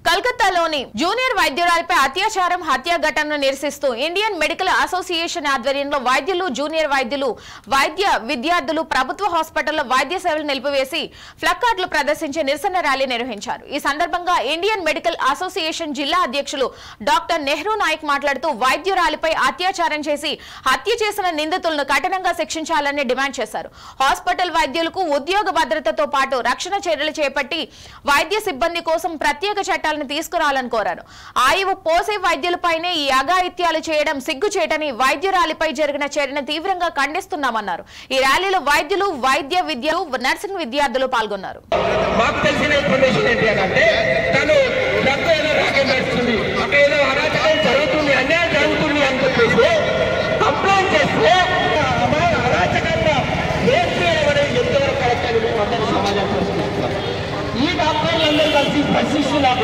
కలకత్తాలోని junior వైద్యురాలపై అత్యాచారం హత్య ఘటనను నిరసిస్తూ ఇండియన్ మెడికల్ అసోసియేషన్ ఆధ్వర్యంలో వైద్యులు జూనియర్ వైద్యులు వైద్య విద్యార్థులు ప్రభుత్వ హాస్పిటల్లో వైద్య సేవలు నిలిపివేసి ఫ్లక్కార్డులు ప్రదర్శించి నిరసన ర్యాలీ నిర్వహించారు ఈ సందర్భంగా ఇండియన్ మెడికల్ అసోసియేషన్ జిల్లా అధ్యక్షులు డాక్టర్ నెహ్రూ నాయక్ మాట్లాడుతూ వైద్యురాలిపై అత్యాచారం చేసి హత్య చేసిన నిందితులను కఠినంగా శిక్షించాలని డిమాండ్ చేశారు హాస్పిటల్ వైద్యులకు ఉద్యోగ భద్రతతో పాటు రక్షణ చర్యలు చేపట్టి వైద్య సిబ్బంది కోసం ప్రత్యేక చట్టాలను తీసుకురావాలని కోరారు ఆయువు పోసే వైద్యులపైనే ఈ అఘాయిత్యాలు చేయడం సిగ్గుచేటని వైద్యురాలిపై జరిగిన చర్యను తీవ్రంగా ఖండిస్తున్నామన్నారు ఈ ర్యాలీలో వైద్యులు వైద్య విద్యలు నర్సింగ్ విద్యార్థులు పాల్గొన్నారు మాకు తెలిసిన ఇన్ఫర్మేషన్ ఏంటి అని అంటే తను డ్రగ్ ఏదో రాజ్యం నడుస్తుంది అక్కడ ఏదో అరాచకం జరుగుతుంది అన్యాయం జరుగుతుంది అని చెప్పేసి కంప్లైంట్ చేస్తే అమ్మా, అరాచకంగా నేర్చుకోవడం అనేది ఎంతవరకు కరెక్ట్ అని మేము అందరూ సమాజం ప్రశ్నిస్తున్నాం ఈ డాక్టర్లందరూ కలిసి ప్రశ్నిస్తున్నారు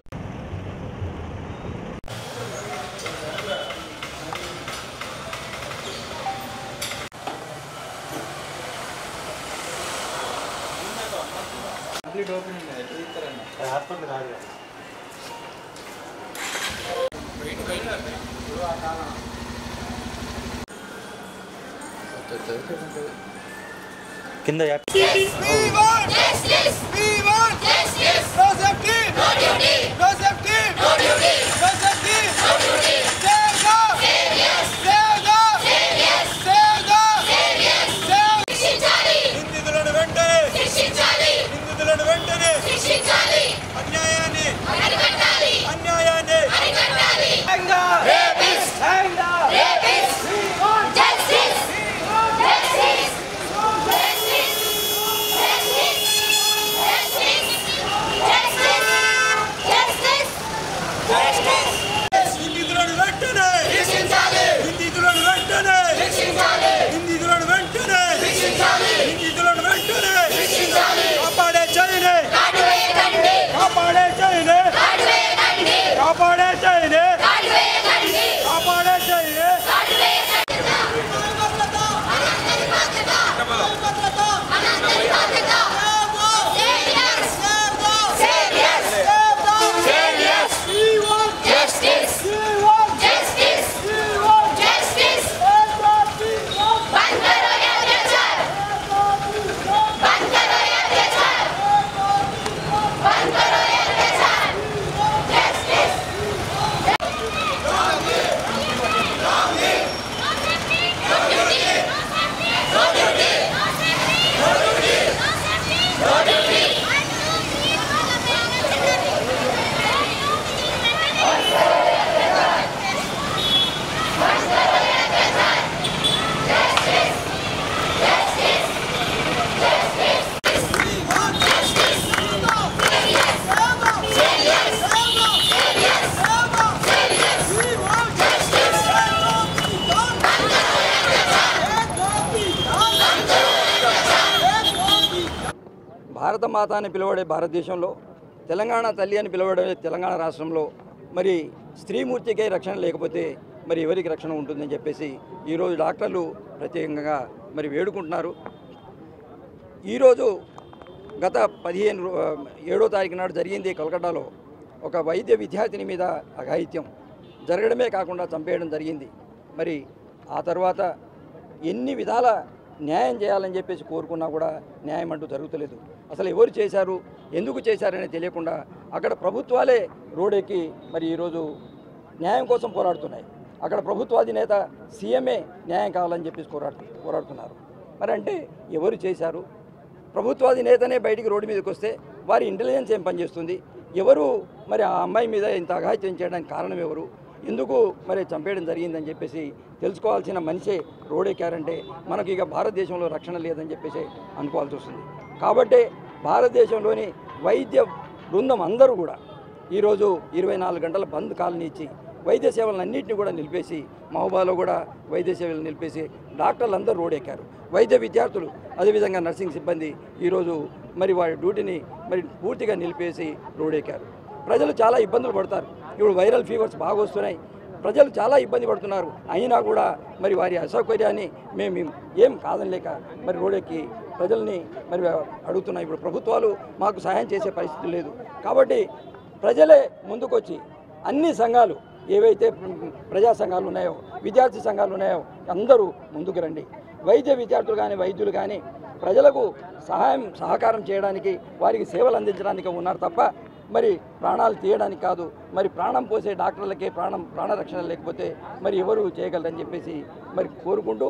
కింద యాప్ We want justice. We want justice. No safety. No duty. No safety. No duty. No safety. No duty. Save the. Save yes. Save the. Save yes. Save the. Save yes. Save. శిక్షించాలి. నిందితులను వెంటనే. శిక్షించాలి. నిందితులను వెంటనే. శిక్షించాలి. అన్యాయాన్ని. అరికట్టాలి. అన్యాయాన్ని. అరికట్టాలి. Rapist. Rapist. We want justice. We want justice. నిందితులను వెంటనే నిందితులను వెంటనే నిందితులను వెంటనే నిందితులను వెంటనే కాపాడే చైనే కాపాడే చైనే కాపాడే చైనే కాపాడే చైనే Justice! Justice! Justice! बंद करो ये अत्याचार बंद करो ये अत्याचार बंद करो ये अत्याचार जस्टिस భారత మాత అని పిలువడే భారతదేశంలో తెలంగాణ తల్లి అని పిలువడే తెలంగాణ రాష్ట్రంలో మరి స్త్రీమూర్తికే రక్షణ లేకపోతే మరి ఎవరికి రక్షణ ఉంటుందని చెప్పేసి ఈరోజు డాక్టర్లు ప్రత్యేకంగా మరి వేడుకుంటున్నారు ఈరోజు గత పదిహేను రో- ఏడో తారీఖు నాడు జరిగింది కలకట్టాలో ఒక వైద్య విద్యార్థిని మీద అఘాయిత్యం జరగడమే కాకుండా చంపేయడం జరిగింది మరి ఆ తర్వాత ఎన్ని విధాల న్యాయం చేయాలని చెప్పేసి కోరుకున్నా కూడా న్యాయం అంటూ జరుగుతలేదు అసలు ఎవరు చేశారు ఎందుకు చేశారని తెలియకుండా అక్కడ ప్రభుత్వాలే రోడెక్కి మరి ఈరోజు న్యాయం కోసం పోరాడుతున్నాయి అక్కడ ప్రభుత్వాధినేత సీఎంఏ న్యాయం కావాలని చెప్పేసి పోరాడు పోరాడుతున్నారు మరి అంటే ఎవరు చేశారు ప్రభుత్వాధినేతనే బయటికి రోడ్డు మీదకి వస్తే వారి ఇంటెలిజెన్స్ ఏం పనిచేస్తుంది ఎవరు మరి ఆ అమ్మాయి మీద ఇంత అఘాయిత్యం చేయడానికి కారణం ఎవరు ఎందుకు మరి చంపేయడం జరిగిందని చెప్పేసి తెలుసుకోవాల్సిన మనిషే రోడెక్కారంటే మనకు ఇక భారతదేశంలో రక్షణ లేదని చెప్పేసి అనుకోవాల్సి వస్తుంది కాబట్టి భారతదేశంలోని వైద్య బృందం అందరూ కూడా ఈరోజు ఇరవై నాలుగు గంటల బంద్ కాలనీ ఇచ్చి వైద్య సేవలన్నింటినీ కూడా నిలిపేసి మహబూబాలో కూడా వైద్య సేవలు నిలిపేసి డాక్టర్లు అందరూ రోడెక్కారు వైద్య విద్యార్థులు అదేవిధంగా నర్సింగ్ సిబ్బంది ఈరోజు మరి వారి డ్యూటీని మరి పూర్తిగా నిలిపేసి రోడెక్కారు ప్రజలు చాలా ఇబ్బందులు పడతారు ఇప్పుడు వైరల్ ఫీవర్స్ బాగా వస్తున్నాయి ప్రజలు చాలా ఇబ్బంది పడుతున్నారు అయినా కూడా మరి వారి అసౌకర్యాన్ని మేము ఏం కాదనిలేక మరి రోడెక్కి ప్రజల్ని మరి అడుగుతున్నాయి ఇప్పుడు ప్రభుత్వాలు మాకు సహాయం చేసే పరిస్థితి లేదు కాబట్టి ప్రజలే ముందుకొచ్చి అన్ని సంఘాలు ఏవైతే ప్రజా సంఘాలు ఉన్నాయో విద్యార్థి సంఘాలు ఉన్నాయో అందరూ ముందుకు రండి వైద్య విద్యార్థులు కానీ వైద్యులు కానీ ప్రజలకు సహాయం సహకారం చేయడానికి వారికి సేవలు అందించడానికి ఉన్నారు తప్ప మరి ప్రాణాలు తీయడానికి కాదు మరి ప్రాణం పోసే డాక్టర్లకే ప్రాణం ప్రాణరక్షణ లేకపోతే మరి ఎవరు చేయగలరని చెప్పేసి మరి కోరుకుంటూ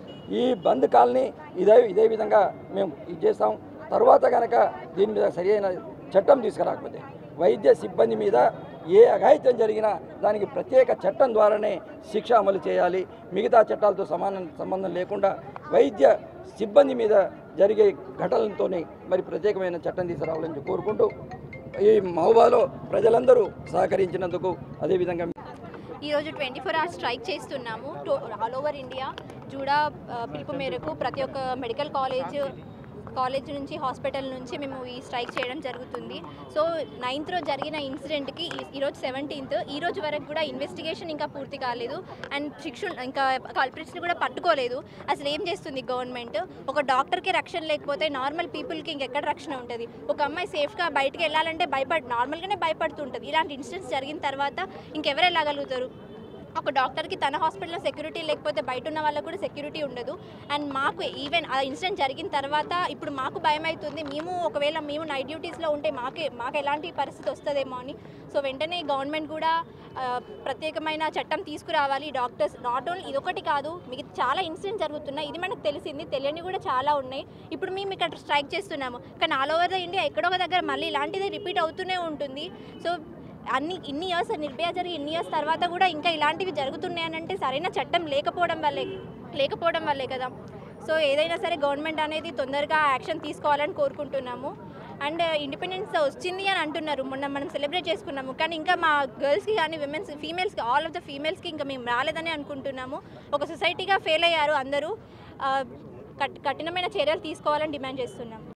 ఈ బంద్ కాల్ని ఇదే ఇదే విధంగా మేము ఇది చేస్తాం తర్వాత కనుక దీని మీద సరైన చట్టం తీసుకురాకపోతే వైద్య సిబ్బంది మీద ఏ అఘాయిత్యం జరిగినా దానికి ప్రత్యేక చట్టం ద్వారానే శిక్ష అమలు చేయాలి మిగతా చట్టాలతో సమానం సంబంధం లేకుండా వైద్య సిబ్బంది మీద జరిగే ఘటనలతోనే మరి ప్రత్యేకమైన చట్టం తీసుకురావాలని కోరుకుంటూ ఈ మహబాలో ప్రజలందరూ సహకరించినందుకు అదేవిధంగా ఈరోజు ట్వంటీ ఫోర్ అవర్స్ స్ట్రైక్ చేస్తున్నాము to all over India JUDA ఆ, పిలుపు మేరకు ప్రతి ఒక్క మెడికల్ కాలేజ్ కాలేజ్ నుంచి హాస్పిటల్ నుంచి మేము ఈ స్ట్రైక్ చేయడం జరుగుతుంది సో నైన్త్ రోజు జరిగిన ఇన్సిడెంట్కి ఈ- ఈరోజు సెవెంటీన్త్ ఈ రోజు వరకు కూడా ఇన్వెస్టిగేషన్ ఇంకా పూర్తి కాలేదు అండ్ శిక్ష ఇంకా కల్ప్రిట్స్ని కూడా పట్టుకోలేదు అసలు ఏం చేస్తుంది గవర్నమెంట్ ఒక డాక్టర్కి రక్షణ లేకపోతే నార్మల్ పీపుల్కి ఇంకెక్కడ రక్షణ ఉంటుంది ఒక అమ్మాయి సేఫ్గా బయటకు వెళ్ళాలంటే భయపడ నార్మల్గానే భయపడుతుంటుంది ఇలాంటి ఇన్సిడెంట్స్ జరిగిన తర్వాత ఇంకెవరు వెళ్ళగలుగుతారు ఒక డాక్టర్కి తన హాస్పిటల్లో సెక్యూరిటీ లేకపోతే బయట ఉన్న వాళ్ళకు కూడా సెక్యూరిటీ ఉండదు అండ్ మాకు ఈవెన్ ఆ ఇన్సిడెంట్ జరిగిన తర్వాత ఇప్పుడు మాకు భయం అవుతుంది మేము ఒకవేళ మేము నైట్ డ్యూటీస్లో ఉంటే మాకే మాకు ఎలాంటి పరిస్థితి వస్తుందేమో అని సో వెంటనే గవర్నమెంట్ కూడా ఆ, ప్రత్యేకమైన చట్టం తీసుకురావాలి డాక్టర్స్ నాట్ ఓన్లీ ఇదొకటి కాదు మీకు చాలా ఇన్సిడెంట్ జరుగుతున్నాయి ఇది మనకు తెలిసింది తెలియని కూడా చాలా ఉన్నాయి ఇప్పుడు మేము ఇక్కడ స్ట్రైక్ చేస్తున్నాము కానీ ఆల్ ఓవర్ ద ఇండియా ఎక్కడో ఒక దగ్గర మళ్ళీ ఇలాంటిది రిపీట్ అవుతూనే ఉంటుంది సో అన్ని ఇన్ని ఇయర్స్ నిర్భయ జరిగి ఇన్ని ఇయర్స్ తర్వాత కూడా ఇంకా ఇలాంటివి జరుగుతున్నాయనంటే సరైన చట్టం లేకపోవడం వల్లే లేకపోవడం వల్లే కదా సో ఏదైనా సరే గవర్నమెంట్ అనేది తొందరగా యాక్షన్ తీసుకోవాలని కోరుకుంటున్నాము అండ్ ఇండిపెండెన్స్ వచ్చింది అని అంటున్నారు మొన్న మనం సెలబ్రేట్ చేసుకున్నాము కానీ ఇంకా మా గర్ల్స్కి కానీ విమెన్స్ ఫీమేల్స్కి ఆల్ ఆఫ్ ద ఫీమేల్స్కి ఇంకా మేము రాలేదని అనుకుంటున్నాము ఒక సొసైటీగా ఫెయిల్ అయ్యారు అందరూ ఆ, కట్ కఠినమైన చర్యలు తీసుకోవాలని డిమాండ్ చేస్తున్నాము